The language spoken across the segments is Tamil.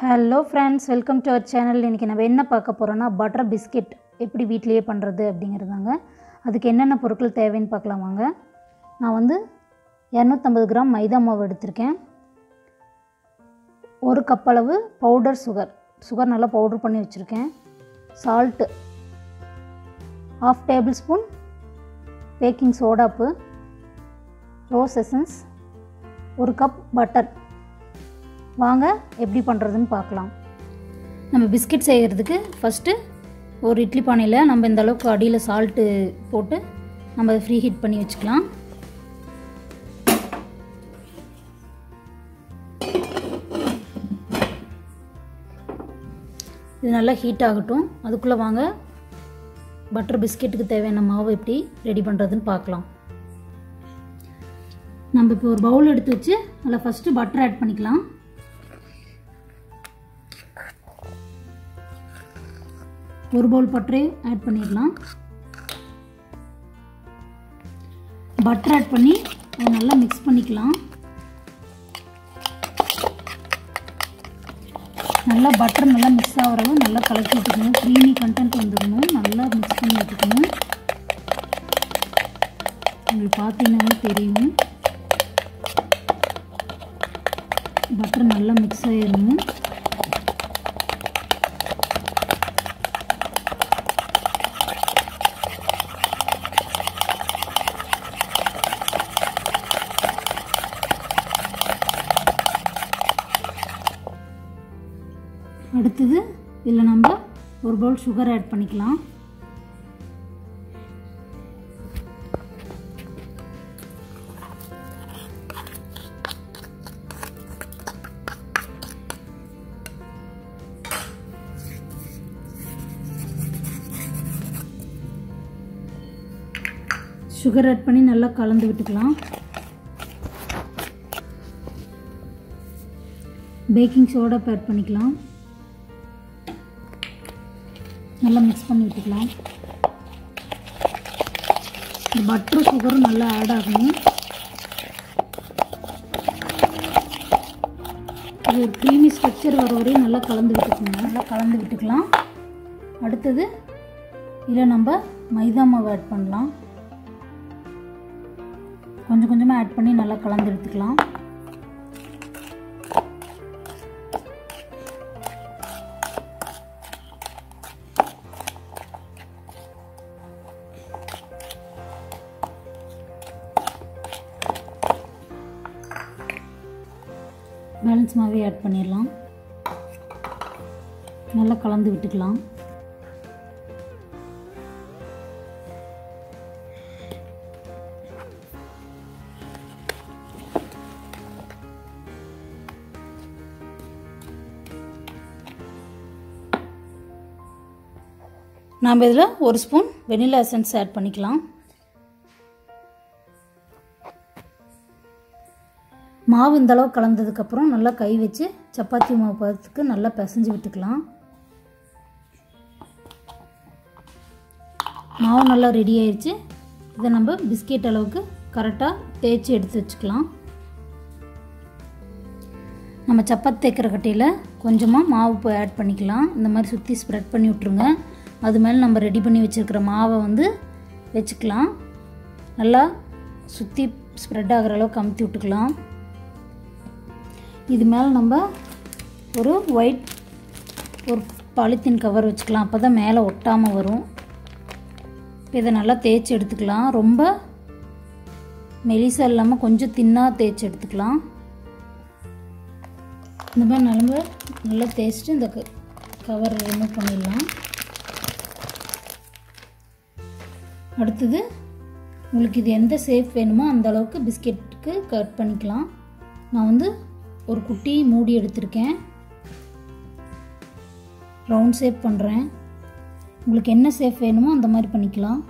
hello friends welcome to our channel இன்றைக்கி நம்ம என்ன பார்க்க போகிறோன்னா பட்டர் பிஸ்கெட் எப்படி வீட்லேயே பண்ணுறது அப்படிங்கிறதாங்க அதுக்கு என்னென்ன பொருட்கள் தேவைன்னு பார்க்கலாம் வாங்க நான் வந்து இரநூத்தம்பது கிராம் மைதா மாவு எடுத்திருக்கேன் ஒரு கப் அளவு பவுடர் சுகர் சுகர் நல்லா பவுடர் பண்ணி வச்சுருக்கேன் salt half tablespoon baking சோடாப்பு ரோஸ் எசன்ஸ் ஒரு கப் பட்டர் வாங்க எப்படி பண்ணுறதுன்னு பார்க்கலாம் நம்ம பிஸ்கட் செய்கிறதுக்கு ஃபஸ்ட்டு ஒரு இட்லி பானையில் நம்ம இந்த அளவுக்கு அடியில் சால்ட்டு போட்டு நம்ம அதை ஃப்ரீ ஹீட் பண்ணி வச்சுக்கலாம் இது நல்லா ஹீட் ஆகட்டும் அதுக்குள்ளே வாங்க பட்டர் பிஸ்கெட்டுக்கு தேவையான மாவு எப்படி ரெடி பண்ணுறதுன்னு பார்க்கலாம் நம்ம இப்போ ஒரு பவுல் எடுத்து வச்சு அதில் ஃபஸ்ட்டு பட்டர் ஆட் பண்ணிக்கலாம் ஒரு பவுல் பட்டரை ஆட் பண்ணிடலாம் பட்டர் ஆட் பண்ணி அதை நல்லா மிக்ஸ் பண்ணிக்கலாம் நல்லா பட்டர் நல்லா மிக்ஸ் ஆகிறளவு நல்லா கலக்கி விட்டுக்கணும் க்ரீமி கண்டென்ட் வந்துடணும் நல்லா மிக்ஸ் பண்ணி விட்டுக்கணும் உங்களுக்கு பார்த்தீங்கன்னாவே தெரியும் பட்டர் நல்லா மிக்ஸ் ஆகிடணும் அடுத்தது இதில் நம்ம ஒரு பவுல் சுகர் ஆட் பண்ணிக்கலாம் சுகர் ஆட் பண்ணி நல்லா கலந்து விட்டுக்கலாம் பேக்கிங் சோடா ஆட் பண்ணிக்கலாம் நல்லா மிக்ஸ் பண்ணி விட்டுக்கலாம் இந்த பட்டரும் சுகரும் நல்லா ஆட் ஆகணும் அது ஒரு க்ரீமி ஸ்ட்ரக்சர் வர வரையும் நல்லா கலந்து விட்டுக்கணும் நல்லா கலந்து விட்டுக்கலாம் அடுத்தது இதில் நம்ம மைதா மாவு ஆட் பண்ணலாம் கொஞ்சம் கொஞ்சமாக ஆட் பண்ணி நல்லா கலந்து எடுத்துக்கலாம் பேலன்ஸ் மாவே ஆட் பண்ணிடலாம் நல்லா கலந்து விட்டுக்கலாம் நாம் இதில் ஒரு ஸ்பூன் வெனிலா எசன்ஸ் ஆட் பண்ணிக்கலாம் மாவு இந்த அளவு கலந்ததுக்கப்புறம் நல்லா கை வச்சு சப்பாத்தி மாவு பதத்துக்கு நல்லா பிசைஞ்சு விட்டுக்கலாம் மாவு நல்லா ரெடி ஆயிடுச்சு இதை நம்ம பிஸ்கெட் அளவுக்கு கரெக்டாக தேய்ச்சி எடுத்து வச்சுக்கலாம் நம்ம சப்பாத்தி தேய்க்கிற கட்டையில் கொஞ்சமாக மாவு இப்போ ஆட் பண்ணிக்கலாம் இந்த மாதிரி சுற்றி ஸ்ப்ரெட் பண்ணி விட்ருங்க அது மேலே நம்ம ரெடி பண்ணி வச்சுருக்கிற மாவை வந்து வச்சுக்கலாம் நல்லா சுற்றி ஸ்ப்ரெட் ஆகிற அளவுக்கு அமுத்தி விட்டுக்கலாம் இது மேலே நம்ம ஒரு ஒயிட் ஒரு பாலித்தீன் கவர் வச்சுக்கலாம் அப்போ தான் மேலே ஒட்டாமல் வரும் இப்போ இதை நல்லா தேய்ச்சி எடுத்துக்கலாம் ரொம்ப மெலிசாக இல்லாமல் கொஞ்சம் தின்னாக தேய்ச்சி எடுத்துக்கலாம் இந்த மாதிரி நம்ம நல்லா தேய்ச்சிட்டு இந்த கவர் ரிமூவ் பண்ணிடலாம் அடுத்தது உங்களுக்கு இது எந்த ஷேப் வேணுமோ அந்த அளவுக்கு பிஸ்கெட்டுக்கு கட் பண்ணிக்கலாம் நான் வந்து ஒரு குட்டி மூடி எடுத்திருக்கேன் ரவுண்ட் ஷேப் பண்ணுறேன் உங்களுக்கு என்ன ஷேப் வேணுமோ அந்த மாதிரி பண்ணிக்கலாம்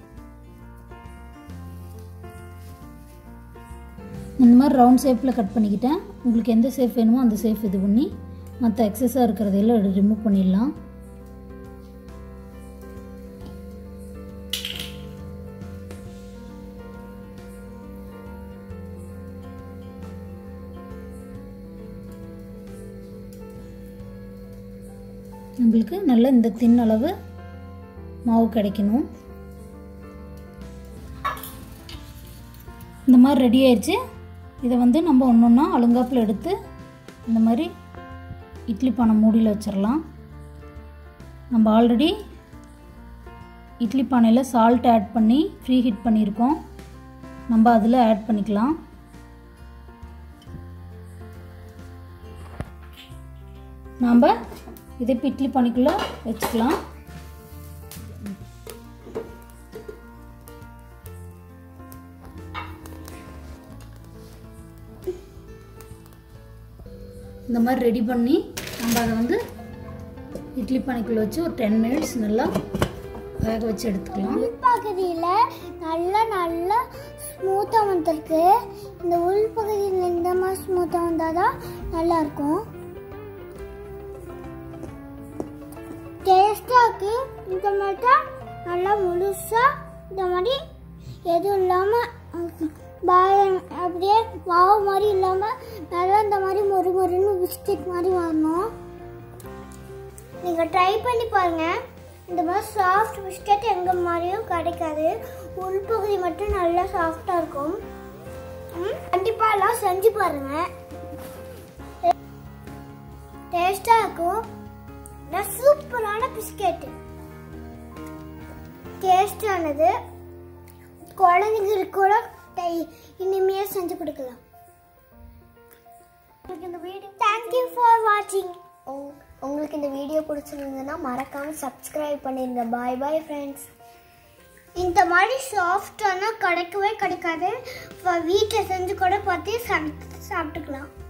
இந்த மாதிரி ரவுண்ட் ஷேப்பில் கட் பண்ணிக்கிட்டேன் உங்களுக்கு எந்த ஷேப் வேணுமோ அந்த ஷேப் இது பண்ணி மற்ற எக்ஸஸாக இருக்கிறதெல்லாம் ரிமூவ் பண்ணிடலாம் நம்மளுக்கு நல்ல இந்த தின் அளவு மாவு கிடைக்கணும் இந்த மாதிரி ரெடி ஆயிடுச்சு இதை வந்து நம்ம ஒன்று ஒன்றா அழுங்காப்பில் எடுத்து இந்த மாதிரி இட்லி பானை மூடியில் வச்சிடலாம் நம்ம ஆல்ரெடி இட்லி பானையில் சால்ட் ஆட் பண்ணி ஃப்ரீ ஹீட் பண்ணியிருக்கோம் நம்ம அதில் ஆட் பண்ணிக்கலாம் நாம் இதை இப்போ இட்லி பானைக்குள்ளே வச்சுக்கலாம் இந்த மாதிரி ரெடி பண்ணி நம்ம அதை வந்து இட்லி பானைக்குள்ளே வச்சு ஒரு டென் மினிட்ஸ் நல்லா வேக வச்சு எடுத்துக்கலாம் உள்பகுதியில் நல்லா நல்லா ஸ்மூத்தாக வந்திருக்கு இந்த உள்பகுதியில் இந்த மாதிரி ஸ்மூத்தாக வந்தால் தான் நல்லா இருக்கும் டேஸ்டாக இருக்கு இந்த மாதிரி தான் நல்லா முழுசாக இந்த மாதிரி எதுவும் இல்லாமல் பாயம் அப்படியே மாவு மாதிரி இல்லாமல் நல்லா இந்த மாதிரி மொறு மொறுன்னு பிஸ்கெட் மாதிரி வரணும் நீங்கள் ட்ரை பண்ணி பாருங்க இந்த மாதிரி சாஃப்ட் பிஸ்கெட் எங்க மாதிரியும் கிடைக்காது உள்பகுதி மட்டும் நல்லா சாஃப்டாக இருக்கும் ம், கண்டிப்பா எல்லாம் செஞ்சு பாருங்க டேஸ்டாக இருக்கும் நான் சூப்பரான பிஸ்கெட் டேஸ்டானது குழந்தைங்களுக்கு கூட டை- இனிமையா செஞ்சு கொடுக்கலாம் உங்களுக்கு இந்த வீடியோ தேங்க்யூ ஃபார் வாட்சிங் உங்களுக்கு இந்த வீடியோ பிடிச்சிருந்ததுன்னா மறக்காம சப்ஸ்கிரைப் பண்ணிருங்க பாய் பாய் ஃப்ரெண்ட்ஸ் இந்த மாதிரி சாஃப்டான கிடைக்கவே கிடைக்காது வீட்டில் செஞ்சு கூட பார்த்து சாப்பிட்டுக்கலாம்